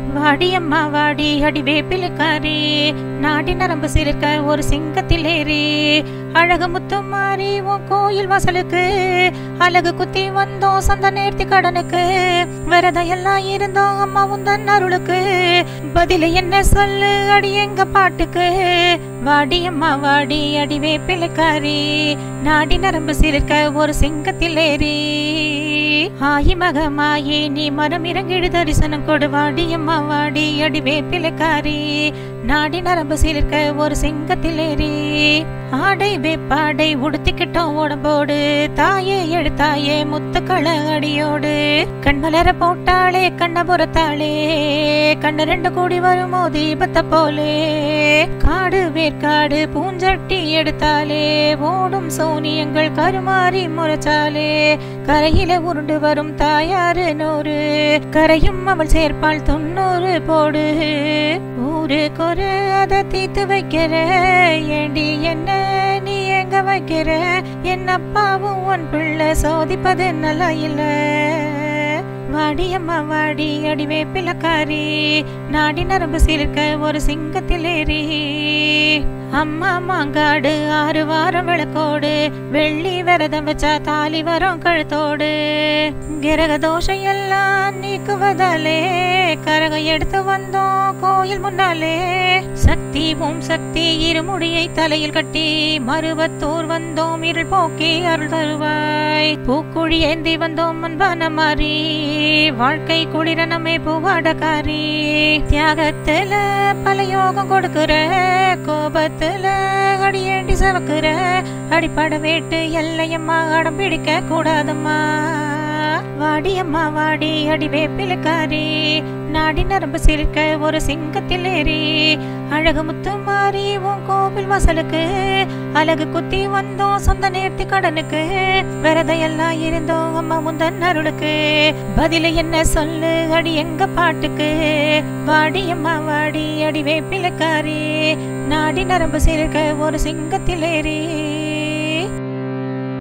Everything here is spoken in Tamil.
வாடியம்மா வாடி அடி வேப்பிலுக்காரி நாடி நரம்பு சிலிர்க்க ஒரு சிங்கத்தில் ஏறி அழகு முத்தும் மாறி உன் கோயில் வாசலுக்கு அழகு குத்தி வந்தோம் சந்த நேர்த்தி கடனுக்கு விரதம் எல்லாம் இருந்தோம் அம்மா உந்தன் அருளுக்கு பதில என்ன சொல்லு அடி எங்க பாட்டுக்கு வாடி அம்மா வாடி அடி வேப்பிலுக்காரி நாடி நரம்பு சிலிர்க்க ஒரு சிங்கத்தில் ஏறி ஆயி மகமாயி நீ மரம் இறங்கிடு தரிசனம் கொடு வாடி அம்மா வாடி அடி வேப்பிலக்காரி நாடி நரம்பு சிலிர்க்க ஒரு சிங்கத்தில் ஏறி ஆடை வேப்பாடை உடுத்திக்கிட்டோம் உடம்போடு தாயே எடுத்தாயே முத்துக்கள அடியோடு கண்மலர போட்டாளே கண்ண புறத்தாளே கண்ணு ரெண்டு கூடி வருமோ தீபத்தை போலே காடு வேர்க்காடு பூஞ்சட்டி எடுத்தாலே ஓடும் சோனியங்கள் கருமாறி முறைச்சாலே கரையில உருண்டு வரும் தாயாரு நூறு கரையும் அவள் சேர்ப்பாள் தொண்ணூறு போடு ஊருக்கு ஒரு அதை தீத்து வைக்கிற ஏண்டி என்ன நீ எங்க வைக்கிற என் அப்பாவும் உன் பிள்ளை சோதிப்பது நல்லா இல்ல வாடி அம்மா வாடி அடி வேப்பிலக்காரி நாடி நரம்பு சிலிர்க்க ஒரு சிங்கத்தில் ஏறி அம்மா மாங்காடு ஆறு வாரம் விளக்கோடு வெள்ளி விரதம் வச்சா தாலி வரும் கழுத்தோடு கிரக தோஷம் எல்லாம் நீக்குவதாலே கரகம் எடுத்து வந்தோம் கோயில் முன்னாலே சக்தி ஓம் சக்தி இருமுடியை தலையில் கட்டி மருவத்தூர் வந்தோம் இருள் போக்கி அருள் தருவாய் பூக்குழி ஏந்தி வந்தோம் அன்பான மாறி வாழ்க்கை குளிர நம்மை பூவாடக்காரி தியாகத்துல பல யோகம் கொடுக்கிற கோபத்துல அடியேண்டி சவக்குற அடிப்பட வேட்டு எல்லையம்மா அடம் பிடிக்க கூடாதம்மா வாடி அம்மா வாடி அடி வேப்பிலக்காரி நாடி நரம்பு சிரிக்க ஒரு சிங்கத்தில் ஏறி அழகு முத்து மாறி உன் கோவில் வாசலுக்கு அழகு குத்தி வந்தோம் சொந்த நேர்த்தி கடனுக்கு விரதம் எல்லாம் இருந்தோம் அம்மா முந்தன் அருளுக்கு பதில என்ன சொல்லு அடி எங்க பாட்டுக்கு வாடி அம்மா வாடி அடி வேப்பிலக்காரி நாடி நரம்பு சிரிக்க ஒரு சிங்கத்தில் ஏறி